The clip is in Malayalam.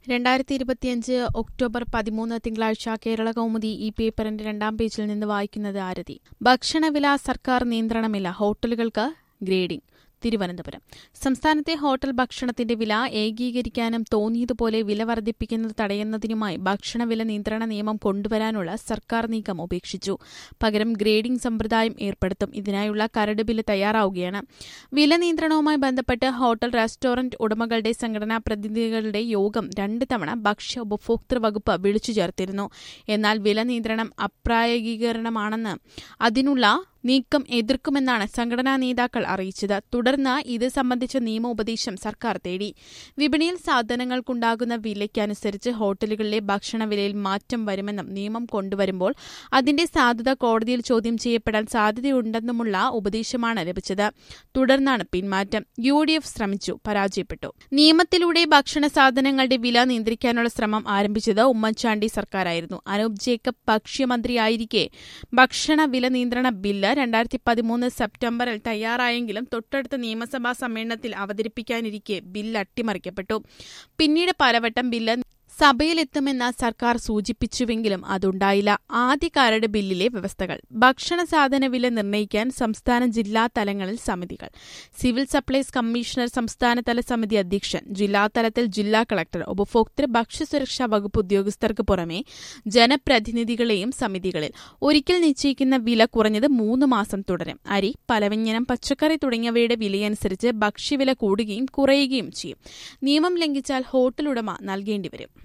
രണ്ടായിരത്തി ഇരുപത്തിയഞ്ച് ഒക്ടോബർ പതിമൂന്ന് തിങ്കളാഴ്ച കേരള കൗമുദി ഈ പേപ്പറിന്റെ രണ്ടാം പേജിൽ നിന്ന് വായിക്കുന്നത് ആരതി ഭക്ഷണവില സർക്കാർ നിയന്ത്രണമില്ല ഹോട്ടലുകൾക്ക് ഗ്രേഡിംഗ് തിരുവനന്തപുരം സംസ്ഥാനത്തെ ഹോട്ടൽ ഭക്ഷണത്തിന്റെ വില ഏകീകരിക്കാനും തോന്നിയതുപോലെ വില വർദ്ധിപ്പിക്കുന്നത് തടയുന്നതിനുമായി ഭക്ഷണവില നിയന്ത്രണ നിയമം കൊണ്ടുവരാനുള്ള സർക്കാർ നീക്കം ഉപേക്ഷിച്ചു പകരം ഗ്രേഡിംഗ് സമ്പ്രദായം ഏർപ്പെടുത്തും ഇതിനായുള്ള കരട് ബില്ല് തയ്യാറാവുകയാണ് വില നിയന്ത്രണവുമായി ബന്ധപ്പെട്ട് ഹോട്ടൽ റെസ്റ്റോറന്റ് ഉടമകളുടെ സംഘടനാ പ്രതിനിധികളുടെ യോഗം രണ്ട് തവണ ഭക്ഷ്യ ഉപഭോക്തൃ വകുപ്പ് വിളിച്ചു ചേർത്തിരുന്നു എന്നാൽ വില നിയന്ത്രണം അപ്രായോഗികരണമാണെന്ന് അതിനുള്ള നീക്കം എതിർക്കുമെന്നാണ് സംഘടനാ നേതാക്കൾ അറിയിച്ചത് തുടർന്ന് ഇത് സംബന്ധിച്ച നിയമോപദേശം സർക്കാർ തേടി വിപണിയിൽ സാധനങ്ങൾക്കുണ്ടാകുന്ന വിലയ്ക്കനുസരിച്ച് ഹോട്ടലുകളിലെ ഭക്ഷണ വിലയിൽ മാറ്റം വരുമെന്നും നിയമം കൊണ്ടുവരുമ്പോൾ അതിന്റെ സാധ്യത കോടതിയിൽ ചോദ്യം ചെയ്യപ്പെടാൻ സാധ്യതയുണ്ടെന്നുമുള്ള ഉപദേശമാണ് ലഭിച്ചത് തുടർന്നാണ് പിന്മാറ്റം യു ഡി എഫ് ശ്രമിച്ചു പരാജയപ്പെട്ടു നിയമത്തിലൂടെ ഭക്ഷണ സാധനങ്ങളുടെ വില നിയന്ത്രിക്കാനുള്ള ശ്രമം ആരംഭിച്ചത് ഉമ്മൻചാണ്ടി സർക്കാരായിരുന്നു അനൂപ് ജേക്കബ് ഭക്ഷ്യമന്ത്രിയായിരിക്കെ ഭക്ഷണ വില നിയന്ത്രണ ബില്ല് രണ്ടായിരത്തി പതിമൂന്ന് സെപ്റ്റംബറിൽ തയ്യാറായെങ്കിലും തൊട്ടടുത്ത നിയമസഭാ സമ്മേളനത്തിൽ അവതരിപ്പിക്കാനിരിക്കെ ബില്ല് അട്ടിമറിക്കപ്പെട്ടു പിന്നീട് പലവട്ടം ബില്ല് സഭയിലെത്തുമെന്ന് സർക്കാർ സൂചിപ്പിച്ചുവെങ്കിലും അതുണ്ടായില്ല ആദ്യ കരട് ബില്ലിലെ വ്യവസ്ഥകൾ ഭക്ഷണ സാധന വില നിർണ്ണയിക്കാൻ സംസ്ഥാന ജില്ലാ തലങ്ങളിൽ സമിതികൾ സിവിൽ സപ്ലൈസ് കമ്മീഷണർ സംസ്ഥാനതല സമിതി അധ്യക്ഷൻ ജില്ലാതലത്തിൽ ജില്ലാ കളക്ടർ ഉപഭോക്തൃ ഭക്ഷ്യസുരക്ഷാ വകുപ്പ് ഉദ്യോഗസ്ഥർക്ക് പുറമെ ജനപ്രതിനിധികളെയും സമിതികളിൽ ഒരിക്കൽ നിശ്ചയിക്കുന്ന വില കുറഞ്ഞത് മൂന്ന് മാസം തുടരും അരി പലവ്യഞ്ജനം പച്ചക്കറി തുടങ്ങിയവയുടെ വിലയനുസരിച്ച് ഭക്ഷ്യവില കൂടുകയും കുറയുകയും ചെയ്യും നിയമം ലംഘിച്ചാൽ ഹോട്ടൽ ഉടമ നൽകേണ്ടിവരും